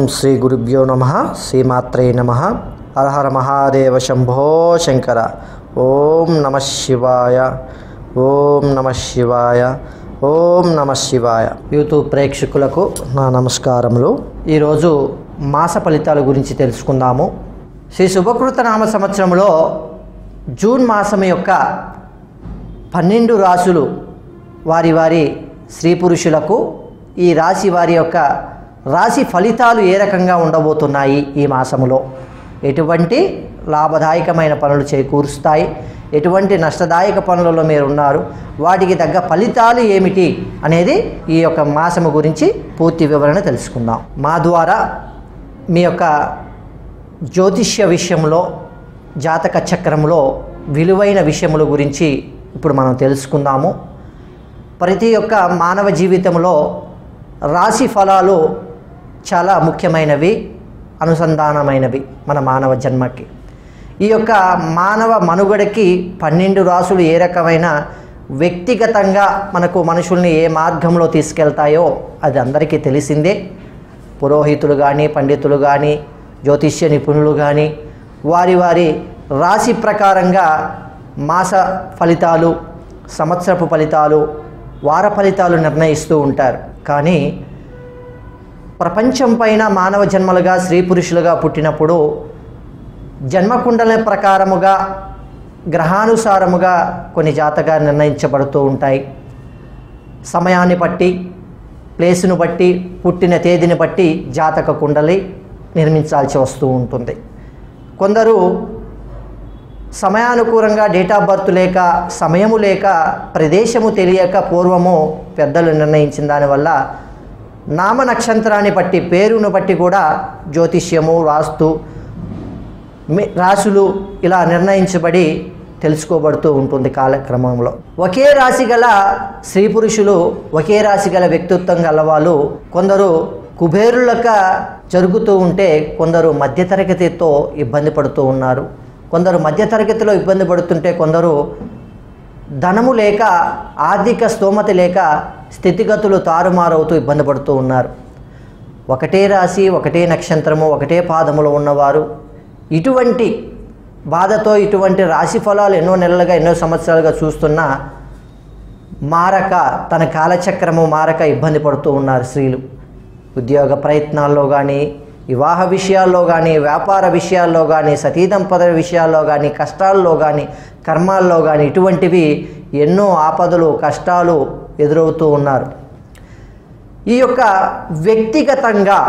శ్రీ గురుభ్యో నమ శ్రీమాత్రే నమ హరహర మహాదేవ శంభో శంకర ఓం నమ శివాయ ఓం నమ శివాయ ఓం నమ శివాయ యూట్యూబ్ ప్రేక్షకులకు నా నమస్కారములు ఈరోజు మాస ఫలితాల గురించి తెలుసుకుందాము శ్రీ శుభకృత నామ సంవత్సరంలో జూన్ మాసం యొక్క పన్నెండు రాసులు వారి వారి స్త్రీ పురుషులకు ఈ రాశి వారి యొక్క రాశి ఫలితాలు ఏ రకంగా ఉండబోతున్నాయి ఈ మాసములో ఎటువంటి లాభదాయకమైన పనులు చేకూరుస్తాయి ఎటువంటి నష్టదాయక పనులలో మీరు ఉన్నారు వాటికి తగ్గ ఫలితాలు ఏమిటి అనేది ఈ యొక్క మాసము గురించి పూర్తి వివరణ తెలుసుకుందాం మా ద్వారా మీ యొక్క జ్యోతిష్య విషయంలో జాతక చక్రంలో విలువైన విషయముల గురించి ఇప్పుడు మనం తెలుసుకుందాము ప్రతి ఒక్క మానవ జీవితంలో రాశి ఫలాలు చాలా ముఖ్యమైనవి అనుసంధానమైనవి మన మానవ జన్మకి ఈ యొక్క మానవ మనుగడకి పన్నెండు రాసులు ఏ రకమైన వ్యక్తిగతంగా మనకు మనుషుల్ని ఏ మార్గంలో తీసుకెళ్తాయో అది అందరికీ తెలిసిందే పురోహితులు కానీ పండితులు కానీ జ్యోతిష్య నిపుణులు కానీ వారి వారి రాశి ప్రకారంగా మాస ఫలితాలు సంవత్సరపు ఫలితాలు వార ఫలితాలు నిర్ణయిస్తూ ఉంటారు కానీ ప్రపంచం పైన మానవ జన్మలుగా స్త్రీ పురుషులుగా పుట్టినప్పుడు జన్మకుండల ప్రకారముగా గ్రహానుసారముగా కొన్ని జాతకాలు నిర్ణయించబడుతూ ఉంటాయి సమయాన్ని బట్టి ప్లేసును బట్టి పుట్టిన తేదీని బట్టి జాతక కుండలి నిర్మించాల్సి వస్తూ ఉంటుంది కొందరు సమయానుకూలంగా డేట్ ఆఫ్ బర్త్ లేక సమయము లేక ప్రదేశము తెలియక పూర్వము పెద్దలు నిర్ణయించిన దానివల్ల నామ నక్షత్రాన్ని బట్టి పేరును బట్టి కూడా జ్యోతిష్యము వాస్తు మి- రాశులు ఇలా నిర్ణయించబడి తెలుసుకోబడుతూ ఉంటుంది కాలక్రమంలో ఒకే రాశి గల స్త్రీ పురుషులు ఒకే రాశి గల వ్యక్తిత్వం గల వాళ్ళు కొందరు కుబేరులక జరుగుతూ ఉంటే కొందరు మధ్యతరగతితో ఇబ్బంది పడుతూ ఉన్నారు కొందరు మధ్యతరగతిలో ఇబ్బంది పడుతుంటే కొందరు ధనము లేక ఆర్థిక స్తోమత లేక స్థితిగతులు తారుమారవుతూ ఇబ్బంది పడుతూ ఉన్నారు ఒకటే రాశి ఒకటే నక్షత్రము ఒకటే పాదములో ఉన్నవారు ఇటువంటి బాధతో ఇటువంటి రాశి ఫలాలు ఎన్నో నెలలుగా ఎన్నో సంవత్సరాలుగా చూస్తున్నా మారక తన కాలచక్రము మారక ఇబ్బంది పడుతూ ఉన్నారు స్త్రీలు ఉద్యోగ ప్రయత్నాల్లో కానీ వివాహ విషయాల్లో కానీ వ్యాపార విషయాల్లో కానీ సతీదంపద విషయాల్లో కానీ కష్టాల్లో కానీ కర్మాల్లో కానీ ఇటువంటివి ఎన్నో ఆపదలు కష్టాలు ఎదురవుతూ ఉన్నారు ఈ యొక్క వ్యక్తిగతంగా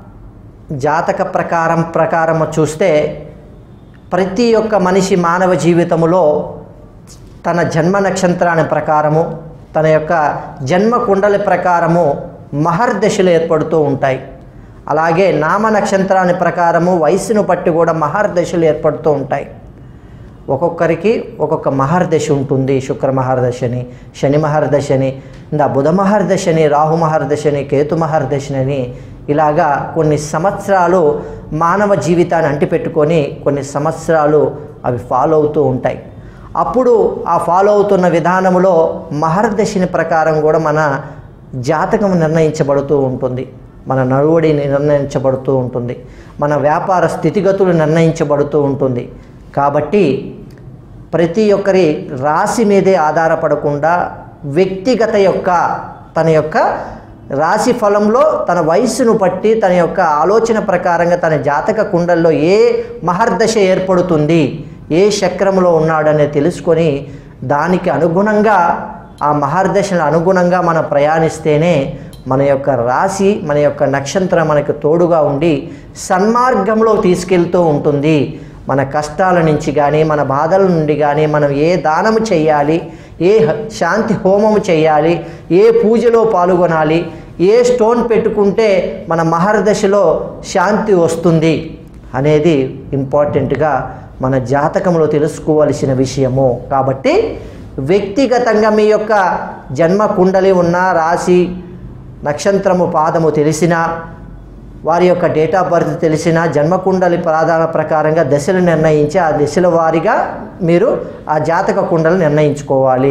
జాతక ప్రకారం ప్రకారం చూస్తే ప్రతి ఒక్క మనిషి మానవ జీవితములో తన జన్మ నక్షత్రాన్ని ప్రకారము తన యొక్క జన్మ కుండలి ప్రకారము మహర్దశలు ఏర్పడుతూ ఉంటాయి అలాగే నామ నక్షత్రాన్ని ప్రకారము వయసును బట్టి కూడా మహర్దశలు ఏర్పడుతూ ఉంటాయి ఒక్కొక్కరికి ఒక్కొక్క మహర్దశ ఉంటుంది శుక్ర మహర్దశని శని మహర్దశని ఇంకా బుధ మహర్దశని రాహు మహర్దశని కేతు మహర్దశని ఇలాగా కొన్ని సంవత్సరాలు మానవ జీవితాన్ని అంటిపెట్టుకొని కొన్ని సంవత్సరాలు అవి ఫాలో అవుతూ ఉంటాయి అప్పుడు ఆ ఫాలో అవుతున్న విధానంలో మహర్దశని ప్రకారం కూడా మన జాతకం నిర్ణయించబడుతూ ఉంటుంది మన నడువడి నిర్ణయించబడుతూ ఉంటుంది మన వ్యాపార స్థితిగతులు నిర్ణయించబడుతూ ఉంటుంది కాబట్టి ప్రతి ఒక్కరి రాశి మీదే ఆధారపడకుండా వ్యక్తిగత యొక్క తన యొక్క రాశి ఫలంలో తన వయస్సును బట్టి తన యొక్క ఆలోచన ప్రకారంగా తన జాతక కుండల్లో ఏ మహర్దశ ఏర్పడుతుంది ఏ చక్రంలో ఉన్నాడనేది తెలుసుకొని దానికి అనుగుణంగా ఆ మహర్దశను అనుగుణంగా మనం ప్రయాణిస్తేనే మన యొక్క రాశి మన యొక్క నక్షత్రం మనకు తోడుగా ఉండి సన్మార్గంలో తీసుకెళ్తూ ఉంటుంది మన కష్టాల నుంచి కానీ మన బాధల నుండి కానీ మనం ఏ దానము చేయాలి ఏ హ- శాంతి హోమము చేయాలి ఏ పూజలో పాల్గొనాలి ఏ స్టోన్ పెట్టుకుంటే మన మహర్దశలో శాంతి వస్తుంది అనేది ఇంపార్టెంట్గా మన జాతకంలో తెలుసుకోవలసిన విషయము కాబట్టి వ్యక్తిగతంగా మీ యొక్క జన్మ కుండలి ఉన్న రాశి నక్షత్రము పాదము తెలిసినా వారి యొక్క డేట్ ఆఫ్ బర్త్ తెలిసిన జన్మకుండలి ప్రాధాన ప్రకారంగా దశలు నిర్ణయించి ఆ దశల వారీగా మీరు ఆ జాతక కుండలు నిర్ణయించుకోవాలి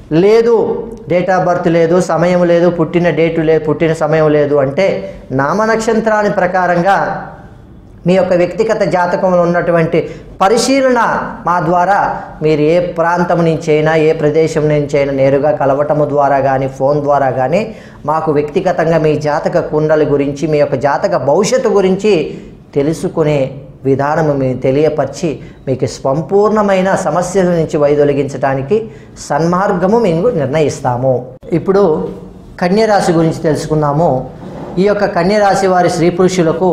లేదు డేట్ ఆఫ్ బర్త్ లేదు సమయం లేదు పుట్టిన డేటు లేదు పుట్టిన సమయం లేదు అంటే నామనక్షత్రాన్ని ప్రకారంగా మీ యొక్క వ్యక్తిగత జాతకంలో ఉన్నటువంటి పరిశీలన మా ద్వారా మీరు ఏ ప్రాంతం నుంచి అయినా ఏ ప్రదేశం నుంచి అయినా నేరుగా కలవటము ద్వారా కానీ ఫోన్ ద్వారా కానీ మాకు వ్యక్తిగతంగా మీ జాతక కుండలి గురించి మీ యొక్క జాతక భవిష్యత్తు గురించి తెలుసుకునే విధానము మేము తెలియపరిచి మీకు సంపూర్ణమైన సమస్యల నుంచి వైదొలిగించడానికి సన్మార్గము మేము నిర్ణయిస్తాము ఇప్పుడు కన్యరాశి గురించి తెలుసుకుందాము ఈ యొక్క కన్యరాశి వారి స్త్రీ పురుషులకు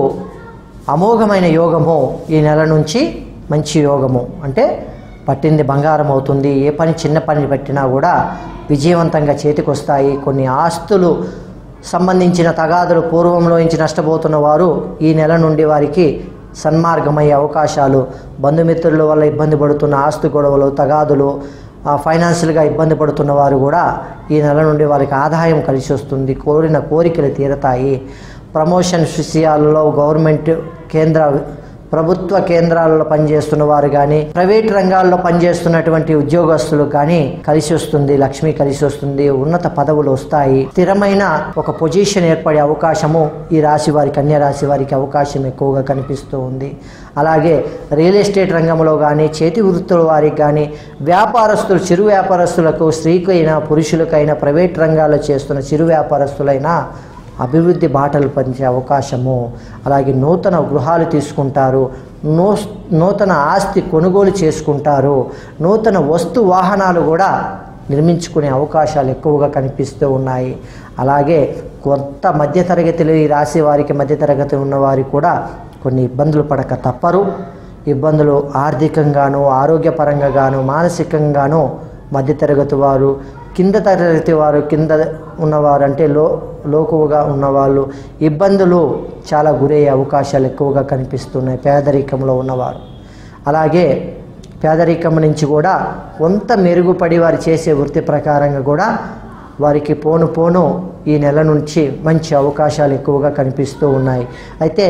అమోఘమైన యోగము ఈ నెల నుంచి మంచి యోగము అంటే పట్టింది బంగారం అవుతుంది ఏ పని చిన్న పని పెట్టినా కూడా విజయవంతంగా చేతికొస్తాయి కొన్ని ఆస్తులు సంబంధించిన తగాదులు పూర్వంలో నుంచి నష్టపోతున్న వారు ఈ నెల నుండి వారికి సన్మార్గమయ్యే అవకాశాలు బంధుమిత్రుల వల్ల ఇబ్బంది పడుతున్న ఆస్తి గొడవలు తగాదులు ఆ, ఫైనాన్షియల్గా ఇబ్బంది పడుతున్న వారు కూడా ఈ నెల నుండి వారికి ఆదాయం కలిసి వస్తుంది కోరిన కోరికలు తీరతాయి ప్రమోషన్ విషయాలలో గవర్నమెంట్ కేంద్ర ప్రభుత్వ కేంద్రాలలో పనిచేస్తున్న వారు కానీ ప్రైవేట్ రంగాల్లో పనిచేస్తున్నటువంటి ఉద్యోగస్తులు కానీ కలిసి వస్తుంది లక్ష్మి కలిసి వస్తుంది ఉన్నత పదవులు వస్తాయి స్థిరమైన ఒక పొజిషన్ ఏర్పడే అవకాశము ఈ రాశి వారి కన్యా రాశి వారికి అవకాశం ఎక్కువగా కనిపిస్తూ ఉంది అలాగే రియల్ ఎస్టేట్ రంగంలో కానీ చేతి వృత్తుల వారికి కానీ వ్యాపారస్తులు చిరు వ్యాపారస్తులకు స్త్రీకైనా పురుషులకైనా ప్రైవేట్ రంగాల్లో చేస్తున్న చిరు వ్యాపారస్తులైనా అభివృద్ధి బాటలు పంచే అవకాశము అలాగే నూతన గృహాలు తీసుకుంటారు నూ నూతన ఆస్తి కొనుగోలు చేసుకుంటారు నూతన వస్తు వాహనాలు కూడా నిర్మించుకునే అవకాశాలు ఎక్కువగా కనిపిస్తూ ఉన్నాయి అలాగే కొత్త మధ్యతరగతిలో ఈ రాశి వారికి మధ్యతరగతి ఉన్నవారికి కూడా కొన్ని ఇబ్బందులు పడక తప్పరు ఇబ్బందులు ఆర్థికంగాను ఆరోగ్యపరంగా గాను మానసికంగాను మధ్యతరగతి వారు కింద తరగతి వారు కింద ఉన్నవారు అంటే లో లోకువగా ఉన్నవాళ్ళు ఇబ్బందులు చాలా గురయ్యే అవకాశాలు ఎక్కువగా కనిపిస్తున్నాయి పేదరికంలో ఉన్నవారు అలాగే పేదరికం నుంచి కూడా కొంత మెరుగుపడి వారు చేసే వృత్తి ప్రకారంగా కూడా వారికి పోను పోను ఈ నెల నుంచి మంచి అవకాశాలు ఎక్కువగా కనిపిస్తూ ఉన్నాయి అయితే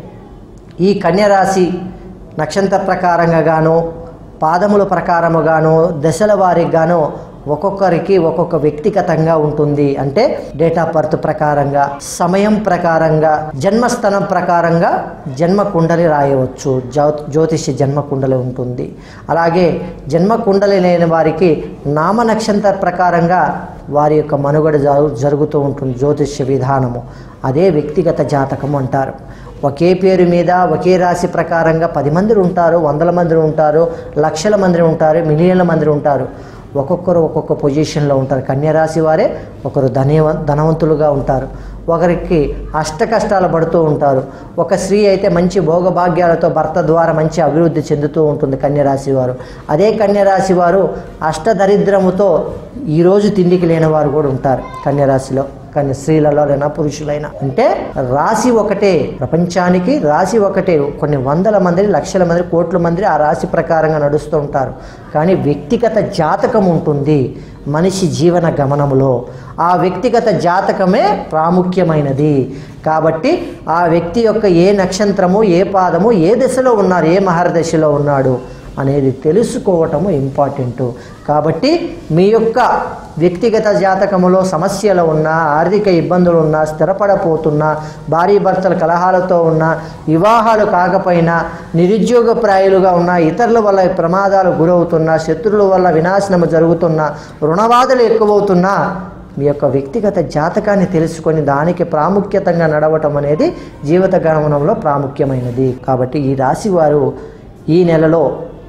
ఈ కన్యరాశి నక్షత్ర ప్రకారంగా గాను పాదముల ప్రకారముగాను దశల వారికి గాను ఒక్కొక్కరికి ఒక్కొక్క వ్యక్తిగతంగా ఉంటుంది అంటే డేట్ ఆఫ్ బర్త్ ప్రకారంగా సమయం ప్రకారంగా జన్మస్థలం ప్రకారంగా జన్మ కుండలి రాయవచ్చు జ్యో జ్యోతిష జన్మ కుండలి ఉంటుంది అలాగే జన్మ కుండలి లేని వారికి నామ నక్షత్ర ప్రకారంగా వారి యొక్క మనుగడ జరు- జరుగుతూ ఉంటుంది జ్యోతిష్య విధానము అదే వ్యక్తిగత జాతకం అంటారు ఒకే పేరు మీద ఒకే రాశి ప్రకారంగా పది మంది ఉంటారు వందల మంది ఉంటారు లక్షల మంది ఉంటారు మిలియన్ల మంది ఉంటారు ఒక్కొక్కరు ఒక్కొక్క పొజిషన్లో ఉంటారు కన్యా రాశి వారే ఒకరు ధనవ ధనవంతులుగా ఉంటారు ఒకరికి అష్ట కష్టాలు పడుతూ ఉంటారు ఒక స్త్రీ అయితే మంచి భోగభాగ్యాలతో భర్త ద్వారా మంచి అభివృద్ధి చెందుతూ ఉంటుంది కన్యరాశి వారు అదే కన్యరాశి వారు అష్టదరిద్రముతో ఈరోజు తిండికి లేని వారు కూడా ఉంటారు కన్యరాశిలో కానీ స్త్రీలలో అయినా పురుషులైనా అంటే రాశి ఒకటే ప్రపంచానికి రాశి ఒకటే కొన్ని వందల మంది లక్షల మంది కోట్ల మంది ఆ రాశి ప్రకారంగా నడుస్తూ ఉంటారు కానీ వ్యక్తిగత జాతకం ఉంటుంది మనిషి జీవన గమనంలో ఆ వ్యక్తిగత జాతకమే ప్రాముఖ్యమైనది కాబట్టి ఆ వ్యక్తి యొక్క ఏ నక్షత్రము ఏ పాదము ఏ దశలో ఉన్నారు ఏ మహర్దశలో ఉన్నాడు అనేది తెలుసుకోవటము ఇంపార్టెంట్ కాబట్టి మీ యొక్క వ్యక్తిగత జాతకములో సమస్యలు ఉన్నా ఆర్థిక ఇబ్బందులు ఉన్నా స్థిరపడపోతున్నా భార్య భర్తల కలహాలతో ఉన్నా వివాహాలు కాకపోయినా నిరుద్యోగ ప్రాయులుగా ఉన్న ఇతరుల వల్ల ప్రమాదాలు గురవుతున్నా శత్రువుల వల్ల వినాశనము జరుగుతున్నా రుణబాధలు ఎక్కువవుతున్నా మీ యొక్క వ్యక్తిగత జాతకాన్ని తెలుసుకొని దానికి ప్రాముఖ్యతంగా నడవటం అనేది జీవిత గమనంలో ప్రాముఖ్యమైనది కాబట్టి ఈ రాశి వారు ఈ నెలలో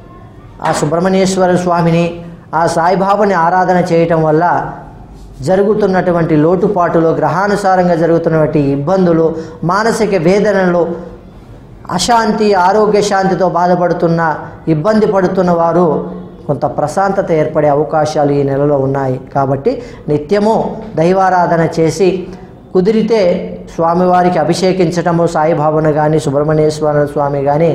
ఆ సుబ్రహ్మణ్యేశ్వర స్వామిని ఆ సాయిబాబాని ఆరాధన చేయటం వల్ల జరుగుతున్నటువంటి లోటుపాటులు గ్రహానుసారంగా జరుగుతున్నటువంటి ఇబ్బందులు మానసిక వేదనలు అశాంతి ఆరోగ్య శాంతితో బాధపడుతున్న ఇబ్బంది పడుతున్న వారు కొంత ప్రశాంతత ఏర్పడే అవకాశాలు ఈ నెలలో ఉన్నాయి కాబట్టి నిత్యము దైవారాధన చేసి కుదిరితే స్వామివారికి అభిషేకించటము సాయిబాబాను కానీ సుబ్రహ్మణ్యేశ్వర స్వామి కానీ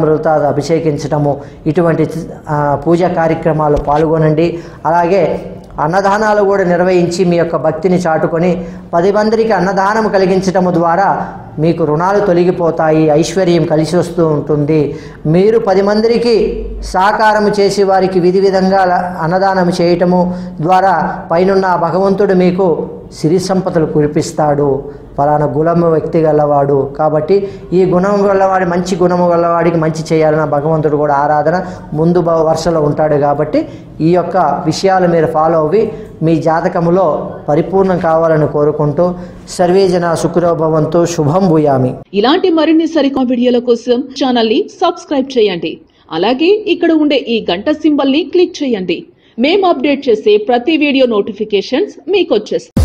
పంచామృతాలు అభిషేకించటము ఇటువంటి ఆ, పూజా కార్యక్రమాలు పాల్గొనండి అలాగే అన్నదానాలు కూడా నిర్వహించి మీ యొక్క భక్తిని చాటుకొని పది మందికి అన్నదానం కలిగించటము ద్వారా మీకు రుణాలు తొలగిపోతాయి ఐశ్వర్యం కలిసి వస్తూ ఉంటుంది మీరు పది మందికి సహకారం చేసి వారికి విధి విధంగా అన్నదానం చేయటము ద్వారా పైనున్న ఆ భగవంతుడు మీకు సిరి సంపదలు కురిపిస్తాడు ఫలానా గుణము వ్యక్తి గలవాడు కాబట్టి ఈ గుణము గలవాడి మంచి గుణము గలవాడికి మంచి చేయాలన్న భగవంతుడు కూడా ఆరాధన ముందు బ- వరుసలో ఉంటాడు కాబట్టి ఈ యొక్క విషయాలు మీరు ఫాలో అవి మీ జాతకములో పరిపూర్ణం కావాలని కోరుకుంటూ సర్వేజన సుఖరోభవంతో శుభం భూయామి ఇలాంటి మరిన్ని సరికొత్త వీడియోల కోసం ఛానల్ ని సబ్స్క్రైబ్ చేయండి అలాగే ఇక్కడ ఉండే ఈ గంట సింబల్ ని క్లిక్ చేయండి మేము అప్డేట్ చేసే ప్రతి వీడియో నోటిఫికేషన్స్ మీకు వచ్చేస్తాయి